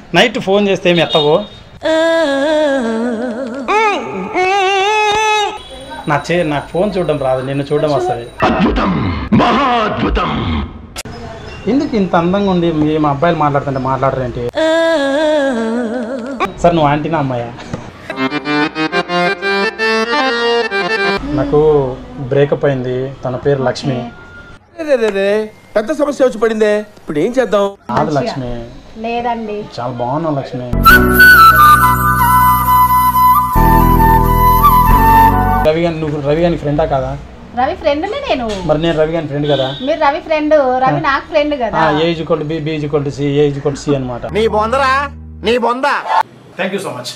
Night phone చేస్తే ఏమి ఎత్తవు నా చే నాకు ఫోన్ చూడడం రాదు నిన్ను చూడడం వస్తుంది అద్భుతం మహాద్భుతం ఎందుకు ఇంత అందంగా ఉండి మీ మా అబ్బాయిలు మాట్లాడుతుంటే మాట్లాడరేంటి సార్ నువ్వు ఆంటీనా అమ్మాయా నాకు బ్రేకప్ అయింది తన పేరు లక్ష్మి రే, రే, రే. పెద్ద సమస్య వచ్చి పడిందే ఇప్పుడు ఏం చేద్దాం కాదు లక్ష్మి లేదండి చాలా బాగున్నావు లక్ష్మి రవి గాని నువ్వు రవి గాని ఫ్రెండా కాదా రవి ఫ్రెండ్ని నేను మరి నేను రవి గాని ఫ్రెండ్ కదా మీరు రవి ఫ్రెండ్ రవి నాకు ఫ్రెండ్ కదా A equal B B equal to C A equal to C అనమాట నీ బొందరా నీ బొందా thank you so much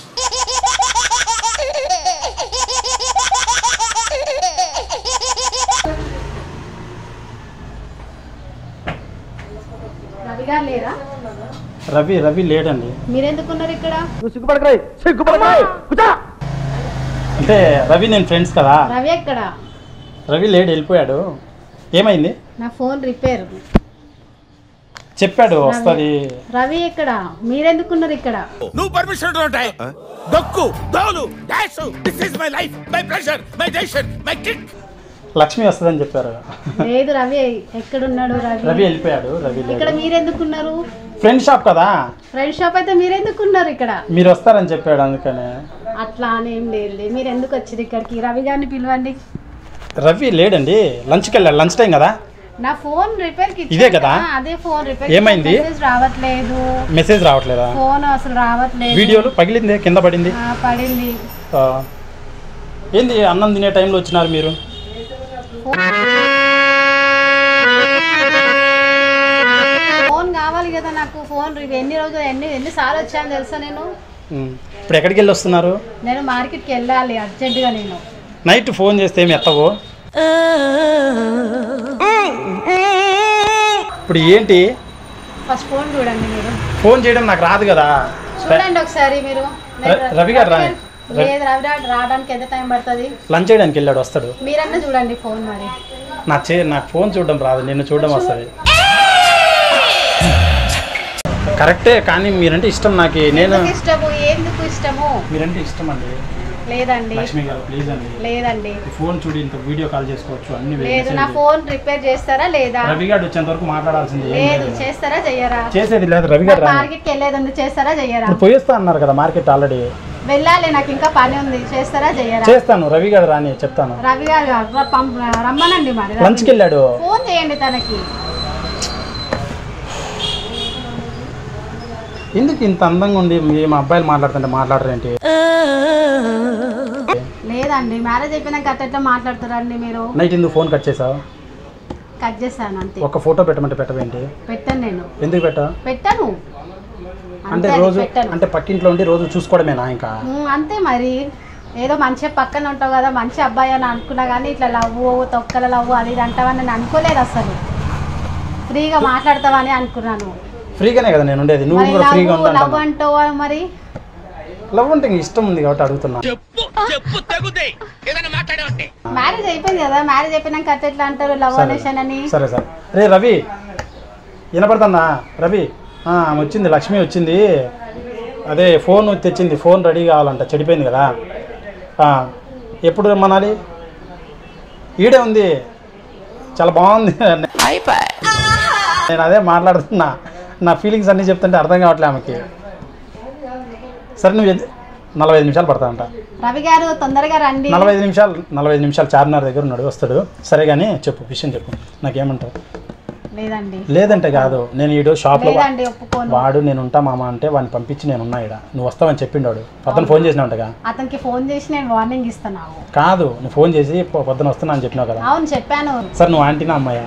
Ravi garu లేరా రవి రవి లేడండి మీరెందుకున్నారు ఇక్కడ సిగ్గుపడకరాయి సిగ్గుపడకరాయి అంటే రవి నేను ఫ్రెండ్స్ కదా రవి ఎక్కడ రవి లేడు వెళ్ళిపోయాడు ఏమైంది నా ఫోన్ రిపేర్ చెప్పాడు వస్తుంది రవి ఎక్కడ మీరెందుకున్నారు ఇక్కడ నువ్వు పర్మిషన్ ఉంటాయి దక్కు దోలు dash this is my life my pressure my decision my kick Lakshmi వస్తుందని చెప్పారు లేదు రవి ఎక్కడున్నాడు రవి రవి వెళ్ళిపోయాడు రవి ఇక్కడ లేడు మీరెందుకున్నారు ఫ్రెండ్ షాప్ కదా ఫ్రెండ్ షాప్ అయితే మీరెందుకున్నారు ఇక్కడ మీరు వస్తారని చెప్పాడు అందుకనే అట్లా అని ఏం లేదు మీరు ఎందుకు వచ్చారు ఇక్కడికి రవి గారిని పిలవండి రవి లేడండి లంచ్కి వెళ్ళాడు లంచ్ టైం కదా నా ఫోన్ రిపేర్ కి ఇదే కదా? అదే ఫోన్ రిపేర్ ఏమైంది? మెసేజ్ రావట్లేదు మెసేజ్ రావట్లేదా ఫోన్ అసలు రావట్లేదు వీడియోలు పగిలింది కింద పడింది ఆ, పడింది ఆ. ఏంది అన్నం తినే టైంలో వచ్చినారు మీరు ఫోన్ కావాలి కదా నాకు ఫోన్ రి- ఎన్ని రోజులు ఎన్ని ఎన్నిసార్లు వచ్చాను తెలుసా నేను ఉమ్. ఇప్పుడు ఎక్కడికి వెళ్ళి వస్తున్నారు నేను మార్కెట్కి వెళ్ళాలి అర్జెంటుగా నేను నైట్ ఫోన్ చేస్తే ఏమి ఎత్తవు ఇప్పుడు ఏంటి ఫస్ట్ ఫోన్ చూడండి మీరు ఫోన్ చేయడం నాకు రాదు కదా చూడండి ఒకసారి మీరు ర- రవి గారు రా- లేదు రవి గారు రావడానికి ఎంత టైం పడుతుంది లంచ్ చేయడానికి వెళ్ళాడు వస్తాడు మీరన్నా చూడండి ఫోన్ మరి నా చే నాకు ఫోన్ చూడడం రాదు నిన్ను చూడడం వస్తుంది కరెక్టే కానీ మీరంటే ఇష్టం నాకు నేను ఎందుకు ఇష్టము ఎందుకు ఇష్టము మీరంటే ఇష్టం అండి లేదండి లక్ష్మి గారు ప్లీజ్ అండి లేదండి ఈ ఫోన్ చూడి ఇంత వీడియో కాల్ చేసుకోవచ్చు అన్ని లేదు వేసేయండి. నా ఫోన్ రిపేర్ చేస్తారా లేదా రవి గారు వచ్చేంత వరకు మాట్లాడాల్సింది ఏం లేదు లేదు. చేస్తారా చెయ్యరా చేసేది లేదు రవి గారు రాని. మార్కెట్కి వెళ్ళేది ఉంది చేస్తారా చెయ్యరా ఇప్పుడు పోయేస్తా అన్నారు కదా మార్కెట్ ఆల్రెడీ వెళ్ళాలి నాకు ఇంకా పని ఉంది చేస్తారా చెయ్యరా చేస్తాను రవి గారు రాని చెప్తాను రవి గారు ర- పంప్- రమ్మనండి మరి లంచ్కి వెళ్ళాడు ఫోన్ చేయండి తనకి ఎందుకు ఇంత అందంగా ఉండి మీ మా అబ్బాయిలు మాట్లాడుతుంటే మాట్లాడరేంటి లేదండి మ్యారేజ్ అయిపోయినాక అట్లా మాట్లాడుతారండి మీరు నైట్ ఎందుకు ఫోన్ కట్ చేసావు కట్ చేస్తాను అంతే ఒక ఫోటో పెట్టమంటే పెట్టవేంటి పెట్టను నేను ఎందుకు పెట్టా పెట్టను అంటే అంతే అది రోజు పెట్టను అంటే పక్కింట్లో ఉండి రోజు చూసుకోవడమేనా ఇంకా ఉమ్, అంతే మరి ఏదో మంచిగా పక్కన ఉంటావు కదా మంచి అబ్బాయి అని అనుకున్నా కానీ ఇట్లా లవ్వు తొక్కల లవ్వు అది ఇది అంటావని నేను అనుకోలేదు అసలు ఫ్రీగా మాట్లాడతావని అనుకున్నాను ఫ్రీగానే కదా నేను ఉండేది నువ్వు మరి కూడా ఫ్రీగా లవ్ లవ్ ఉంటాను అంటావు మరి లవ్ అంటే ఇంక ఇష్టం ఉంది కాబట్టి అడుగుతున్నా చెప్పు తగుదే ఏదైనా మాట్లాడే మ్యారేజ్ అయిపోయింది కదా మ్యారేజ్ అయిపోయినాక అట్లా ఎట్లా అంటారు లవ్ సరే అనేషన్ అని సరే సరే రే రవి వినపడుతుందా రవి ఆ, ఆమె వచ్చింది లక్ష్మి వచ్చింది అదే ఫోన్ తెచ్చింది ఫోన్ రెడీ కావాలంట చెడిపోయింది కదా ఆ, ఎప్పుడు రమ్మనాలి ఈడే ఉంది చాలా బాగుంది నేను అదే మాట్లాడుతున్నా నా ఫీలింగ్స్ అన్నీ చెప్తుంటే అర్థం కావట్లే ఆమెకి సరే నువ్వు ఎన్ని- నలభై ఐదు నిమిషాలు పడతానంట రవి గారు తొందరగా రండి నలభై ఐదు నిమిషాలు నలభై ఐదు నిమిషాలు చార్మినార్ దగ్గర ఉన్నాడు వస్తాడు సరే కానీ చెప్పు విషయం చెప్పు నాకేమంటావు లేదండి లేదంటే కాదు నేను ఈడు షాప్లో లేదండి ఒప్పుకోను వాడు నేను ఉంటా మామ అంటే వాడిని పంపించి నేను ఉన్నా ఈడ నువ్వు వస్తావని చెప్పిండాడు పొద్దున ఫోన్ చేసినా ఉంటగా అతనికి ఫోన్ చేసి నేను వార్నింగ్ ఇస్తున్నావు కాదు నువ్వు ఫోన్ చేసి పొ- పొద్దున వస్తున్నా అని చెప్పినావు కదా అవును చెప్పాను సరే నువ్వు ఆంటీనా అమ్మాయా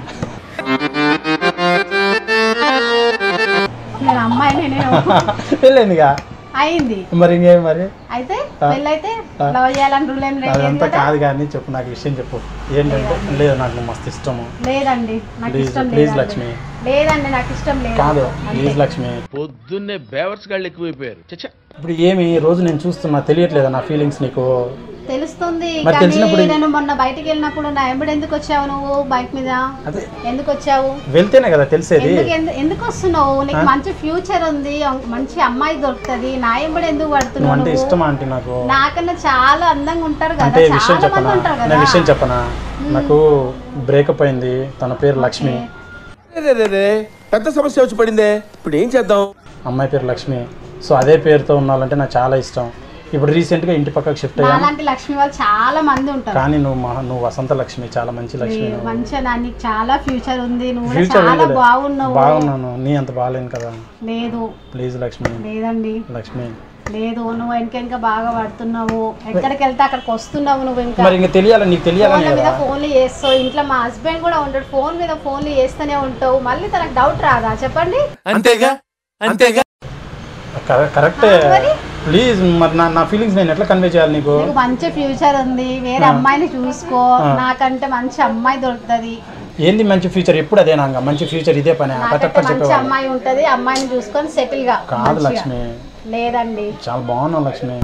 నేను అమ్మాయిని నేను వెళ్ళిందిగా అయింది మరి ఇంకేం మరి అయితే ఆ. పెళ్ళైతే ఆ. లవ్ చేయాలని రూల్ ఏం లేదు అదంతా కదా కాదు కానీ చెప్పు నాకు విషయం చెప్పు ఏంటంటే లేదు నాకు నువ్వు మస్తు ఇష్టము లేదండి నాకు Please, ఇష్టం please, లేదండి. లక్ష్మి. లేదండి నాకు ఇష్టం లేదు కాదు అంతే. ప్లీజ్ లక్ష్మి పొద్దున్నే బేవర్స్ గాళ్ళు ఎక్కువైపోయారు చచ్చా ఇప్పుడు ఏమి ఈ రోజు నేను చూస్తున్నా తెలియట్లేదా నా ఫీలింగ్స్ నీకు తెలుస్తుంది మరి కానీ తెలిసినప్పుడు- నేను మొన్న బయటికి వెళ్ళినప్పుడు నా ఎంబడి ఎందుకు వచ్చావు నువ్వు బైక్ మీద అదే ఎందుకు వచ్చావు వెళ్తేనే కదా తెలిసేది ఎందుకు ఎందు- ఎందుకు వస్తున్నావు నీకు ఆ? మంచి ఫ్యూచర్ ఉంది మంచి అమ్మాయి దొరుకుతది నా ఎంబడి ఎందుకు నువ్వు పడుతున్నావు అంటే నువ్వు? ఇష్టమా అంటే నాకు నాకన్నా చాలా అందంగా ఉంటారు కదా అంటే విషయం చాలా మంది చెప్పనా ఉంటారు నేను కదా విషయం చెప్పనా నాకు బ్రేకప్ అయింది తన పేరు లక్ష్మి రే, రే, రే. పెద్ద సమస్య వచ్చి పడిందే ఇప్పుడు ఏం చేద్దాం అమ్మాయి పేరు లక్ష్మి సో అదే పేరుతో ఉండాలంటే నాకు చాలా ఇష్టం ఇప్పుడు రీసెంట్గా ఇంటి పక్కకు షిఫ్ట్ అయ్యాను నాలాంటి లక్ష్మి వాళ్ళు చాలా మంది ఉంటారు కానీ నువ్వు మహా నువ్వు వసంత లక్ష్మి చాలా మంచి లక్ష్మి లేదు, మంచిగా నా- నీకు చాలా ఫ్యూచర్ ఉంది నువ్వు కూడా ఫ్యూచర్ చాలా బాగున్నావు బాగున్నాను నీ అంత బాగాలేను కదా లేదు ప్లీజ్ లక్ష్మి లేదండి లక్ష్మి లేదు నువ్వు వెనక బాగా పడుతున్నావు ఎక్కడికి వెళ్తే అక్కడికి వస్తున్నావు నువ్వు ఇంకా మరి ఇంకా తెలియాలి నీకు తెలియాలని ఫోన్ల మీద కదా ఫోన్లు చేస్తావు ఇంట్లో మా హస్బెండ్ కూడా ఉంటాడు ఫోన్ మీద ఫోన్లు చేస్తూనే ఉంటావు మళ్ళీ తనకు డౌట్ రాదా చెప్పండి అంతేగా అంతేగా కరె- కరెక్టే ఆ, మరి? ప్లీజ్ మరి నా నా ఫీలింగ్స్ నేను ఎట్లా కన్వే చేయాలి నీకు నీకు మంచి ఫ్యూచర్ ఉంది వేరే ఆ. అమ్మాయిని చూసుకో ఆ. నాకంటే మంచి అమ్మాయి దొరుకుతుంది ఏంది మంచి ఫ్యూచర్ ఎప్పుడు అదేనా ఇంకా మంచి ఫ్యూచర్ ఇదే పని నాకంటే అటప్పటి మంచి చెప్పేవాళ్ళు అమ్మాయి ఉంటది అమ్మాయిని చూసుకొని సెటిల్ గా కాదు మంచిగా. లక్ష్మి లేదండి చాలా బాగున్నావు లక్ష్మి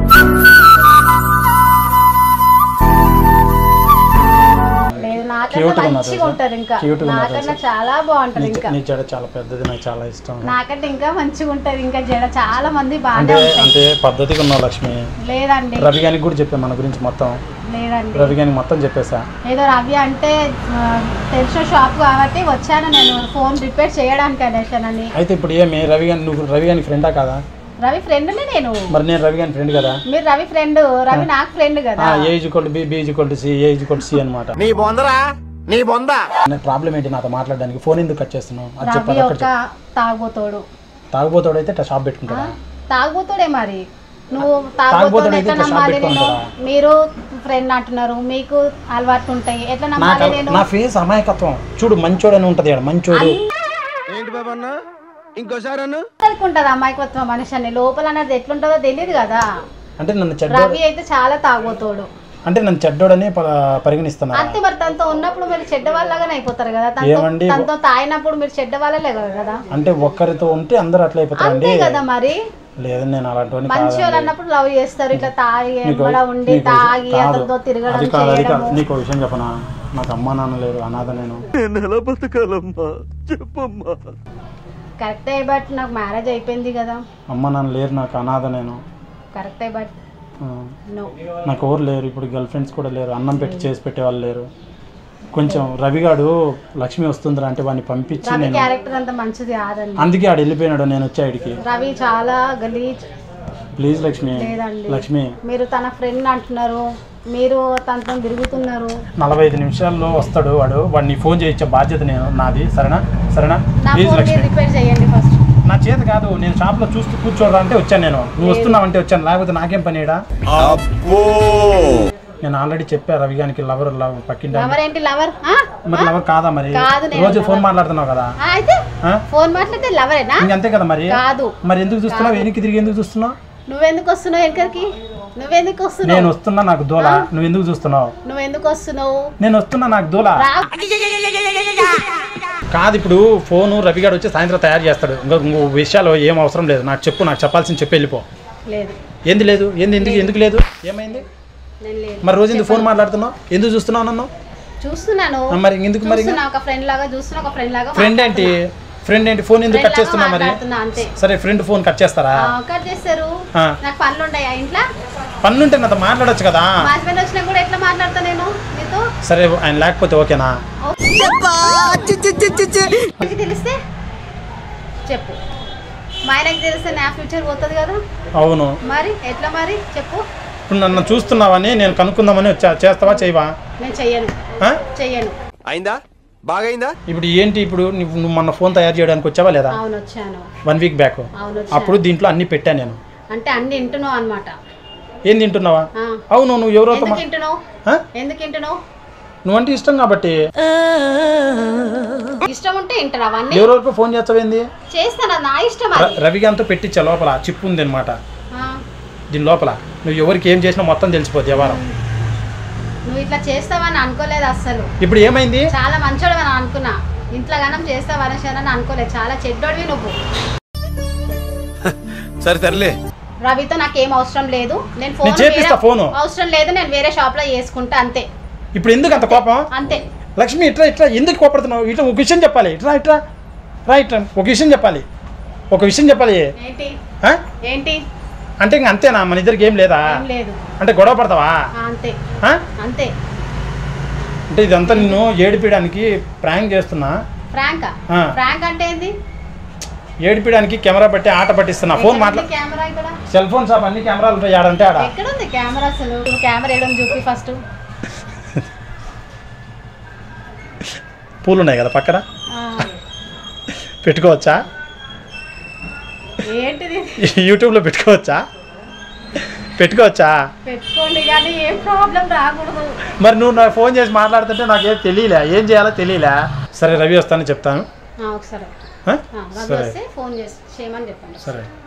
లేదు నాకన్నా Cute గా ఉన్నారు మంచిగా తెలుసా? ఉంటారు ఇంకా Cute గా ఉన్నారు నాకన్నా తెలుసా? చాలా బాగుంటది నీ ఇంకా నీ జడ చాలా పెద్దది నాకు చాలా ఇష్టం నాకంటే ఇంకా మంచిగా ఉంటది ఇంకా జడ చాలా మంది బాగానే అంటే ఉంటాయి అంటే పద్ధతిగా ఉన్నావు లక్ష్మి లేదండి రవి గానికి కూడా చెప్పాను మన గురించి మొత్తం లేదండి రవి గానికి మొత్తం చెప్పేసా ఏదో రవి అంటే ఆ, తెలిసిన షాప్ కాబట్టి వచ్చాను నేను ఫోన్ రిపేర్ చేయడానికి అనేసానని అయితే ఇప్పుడు ఏమి రవి గాని నువ్వు రవి గాని ఫ్రెండా కదా రవి ఫ్రెండ్ని నేను మరి నేను రవి గాని ఫ్రెండ్ కదా మీరు రవి ఫ్రెండ్ రవి నాకు ఫ్రెండ్ కదా ఏజ్ కొల్ట్ బి బి కొల్ట్ సి ఏజ్ కొల్ట్ సి అనమాట నీ బొందరా నీ బొంద ప్రాబ్లం ఏంటి నాతో మాట్లాడడానికి ఫోన్ ఎందుకు కట్ చేస్తున్నావు అది చెప్పు రవి అది ఒక్కటి ఒక చెప్పు. తాగుబోతోడు తాగుబోతాడు అయితే ఇట్లా షాప్ ఆ? పెట్టుకుంటాడా తాగుబోతోడే మరి నువ్వు తాగుబోతోడు తాగుబోతోడు అయితే ఎట్లా ఇట్లా షాప్ నమ్మాలి నేను పెట్టుకుంటాడా? మీరు ఫ్రెండ్ అంటున్నారు మీకు అలవాట్లు ఉంటాయి ఎట్లా నాకు నమ్మాలి నేను నా ఫేస్ అమాయకత్వం చూడు మంచోడు అని ఉంటది ఆడ మంచోడు ఏంటి బాబా అన్న ఇంకోసారి అన్న ఉంటుంది అమాయకత్వం మనిషి అని లోపల అనేది ఎట్లుంటుందో తెలియదు కదా అంటే నన్ను చెడ్డోడు రవి అయితే చాలా తాగుబోతోడు అంటే నన్ను చెడ్డోడని ప- పరిగణిస్తున్నారు అంతే మరి తనతో ఉన్నప్పుడు మీరు చెడ్డ వాళ్ళగానే అయిపోతారు కదా తనతో ఏమండి? తనతో తాగినప్పుడు మీరు చెడ్డ వాళ్ళలే కదా అంటే ఒక్కరితో ఉంటే అందరూ అట్లా అయిపోతారండి అంతే కదా మరి లేదు నేను అలాంటి మంచి వాళ్ళు అన్నప్పుడు లవ్ చేస్తారు ఇట్లా తాగి నీకు- ఎంబడ ఉండి నీకు తాగి కాదు. అందరితో తిరగడం అది కాదు అది కాదు చేయడము నీకు ఒక విషయం చెప్పనా నాకు అమ్మ నాన్న లేరు అనాథ నేను నేను ఎలా బతకాలమ్మా చెప్పమ్మా కరెక్టే బట్ నాకు మ్యారేజ్ అయిపోయింది కదా అమ్మ నాన్న లేరు నాకు అనాథ నేను కరెక్టే బట్ ఆ, నో నాకు ఎవరు లేరు ఇప్పుడు గర్ల్ ఫ్రెండ్స్ కూడా లేరు అన్నం పెట్టి చేసి పెట్టే వాళ్ళు లేరు కొంచెం రవిగాడు లక్ష్మి వస్తుందిరా అంటే వాడిని పంపించి రవి నేను క్యారెక్టర్ అంత మంచిది కాదండి అందుకే ఆడు వెళ్ళిపోయినాడు నేను వచ్చి ఆడికి రవి చాలా గలీజ్ ప్లీజ్ లక్ష్మి లేదండి. లక్ష్మి మీరు తన ఫ్రెండ్ అంటున్నారు మీరు తనతో తిరుగుతున్నారు నలభై ఐదు నిమిషాల్లో వస్తాడు వాడు వాడిని ఫోన్ చేయించే బాధ్యత నేను నాది సరేనా సరేనా నా ప్లీజ్ ఫోన్ లక్ష్మి రిపేర్ చేయండి ఫస్ట్ నా చేత కాదు నేను షాప్లో చూస్తూ కూర్చోరా అంటే వచ్చాను నేను నువ్వు వస్తున్నావు అంటే వచ్చాను లేకపోతే నాకేం పని ఈడ? నేను ఆల్రెడీ చెప్పా రవి గానికి లవర్ లవ్ పక్కింటి ఆయన. లవర్ ఏంటి లవర్ మరి లవర్ కాదా మరి కాదు నేను రోజు ఫోన్ lover. మాట్లాడుతున్నావు కదా అయితే ఆ? ఫోన్ మాట్లాడితే లవరేనా ఇంకంతే కదా మరి కాదు మరి ఎందుకు చూస్తున్నావు వెనక్కి తిరిగి ఎందుకు చూస్తున్నావు నువ్వెందుకు వస్తున్నావు ఎక్కడికి నువ్వెందుకు నేను వస్తున్నావు వస్తున్నా నాకు దూల నువ్వు ఎందుకు చూస్తున్నావు నువ్వెందుకు వస్తున్నావు నేను వస్తున్నా నాకు దూల రా కాదు ఇప్పుడు ఫోను రవిగాడు వచ్చి సాయంత్రం తయారు చేస్తాడు ఇంకో ఇంకో విషయాలు ఏం అవసరం లేదు నాకు చెప్పు నాకు చెప్పాల్సింది చెప్పి వెళ్ళిపో లేదు ఏంది లేదు ఏంది ఎందుకు ఎందుకు లేదు ఏమైంది నేను లేదు మరి రోజు ఎందుకు ఫోన్ మాట్లాడుతున్నావు ఎందుకు చూస్తున్నావు నన్ను చూస్తున్నాను ఆ, మరి ఎందుకు మరి చూస్తున్నా ఒక ఫ్రెండ్ లాగా చూస్తున్నా ఒక ఫ్రెండ్ లాగా ఫ్రెండ్ ఏంటి ఫ్రెండ్ ఏంటి ఫోన్ ఎందుకు కట్ చేస్తున్నా మరి మాట్లాడుతున్నా అంతే సరే ఫ్రెండ్ ఫోన్ కట్ చేస్తారా ఆ, కట్ చేస్తారు ఆ. నాకు పనులు ఉన్నాయా ఇంట్లో పన్నుంటే నాతో మాట్లాడొచ్చు కదా మా హస్బెండ్ వచ్చినా కూడా ఎట్లా మాట్లాడతా నేను నీతో సరే ఆయన లేకపోతే ఓకేనా నీకు తెలిస్తే చెప్పు మా ఆయనకి తెలిస్తే నా ఫ్యూచర్ పోతుంది కదా అవును మరి ఎట్లా మరి చెప్పు ఇప్పుడు నన్ను చూస్తున్నావని నేను కనుక్కుందామని వచ్చా చేస్తావా చేయవా నేను చెయ్యను ఆ? చెయ్యను అయిందా బాగైందా ఇప్పుడు ఏంటి ఇప్పుడు నువ్వు నువ్వు మొన్న ఫోన్ తయారు చేయడానికి వచ్చావా లేదా అవును వచ్చాను వన్ వీక్ బ్యాక్ అవును వచ్చాను అప్పుడు దీంట్లో అన్ని పెట్టాను నేను అంటే అన్ని వింటున్నావు అనమాట ఏం తింటున్నావా అవును నువ్వు ఎవరోతో ఎందుకు మా- వింటున్నావు ఆ? ఎందుకు వింటున్నావు నువ్వంటే ఇష్టం కాబట్టి ఇష్టం ఉంటే వింటారు అవన్నీ ఎవరెవరికో ఫోన్ చేస్తావేంది చేస్తాను అది నా ఇష్టం ర- అది రవిగాంతో పెట్టించా లోపల చిప్పు ఉంది అనమాట ఆ, దీని లోపల నువ్వు ఎవరికి ఏం చేసినా మొత్తం తెలిసిపోద్ది వ్యవహారం నువ్వు ఇట్లా చేస్తావని అనుకోలేదు అస్సలు ఇప్పుడు ఏమైంది చాలా మంచోడు అని అనుకున్నా ఇంట్లో గానం చేస్తావని అని అనుకోలేదు చాలా చెడ్డోడివి నువ్వు సరే తరలే రవితో నాకు ఏం అవసరం లేదు నేను నేను చేపిస్తా వేరే- ఫోను. అవసరం లేదు నేను వేరే షాప్ లో చేసుకుంటా అంతే ఇప్పుడు ఎందుకు అంత కోపం అంతే లక్ష్మి ఇట్లా ఇట్లా ఎందుకు కోపడుతున్నావు ఇట్లా ఒక విషయం చెప్పాలి ఇట్లా ఇట్లా రా ఇట్లా ఒక విషయం చెప్పాలి ఒక విషయం చెప్పాలి ఏంటి ఆ? ఏంటి అంటే ఇంక అంతేనా మన ఇద్దరికి ఏం లేదా ఏం లేదు అంటే గొడవ పడతావా ఆ, అంతే ఆ? అంతే అంటే ఇదంతా నిన్ను ఏడిపించడానికి ప్రాంక్ చేస్తున్నా ఫ్రాంక్ ఆ. ఫ్రాంక్ అంటే ఏంది ఏడిపించడానికి కెమెరా పెట్టి ఆట పట్టిస్తున్నా ఫోన్ మాట్లా ఎక్కడుంది కెమెరా ఇక్కడ సెల్ ఫోన్ షాప్ అన్ని కెమెరాలు ఉంటాయి ఆడంటే ఆడ ఎక్కడుంది కెమెరా అసలు కెమెరా వేయడం చూపి ఫస్ట్ పూలు ఉన్నాయి కదా పక్కన పెట్టుకోవచ్చా ఏంటిది యూట్యూబ్లో పెట్టుకోవచ్చా పెట్టుకోవచ్చా పెట్టుకోండి కానీ ఏం ప్రాబ్లం రాకూడదు మరి నువ్వు నాకు ఫోన్ చేసి మాట్లాడుతుంటే నాకేం తెలియలే ఏం చేయాలో తెలియలే సరే రవి వస్తానని చెప్తాను ఆ, ఒకసారి ఆ? ఆ, రవి సరే వస్తే ఫోన్ చేసి చేయమని చెప్పండి సరే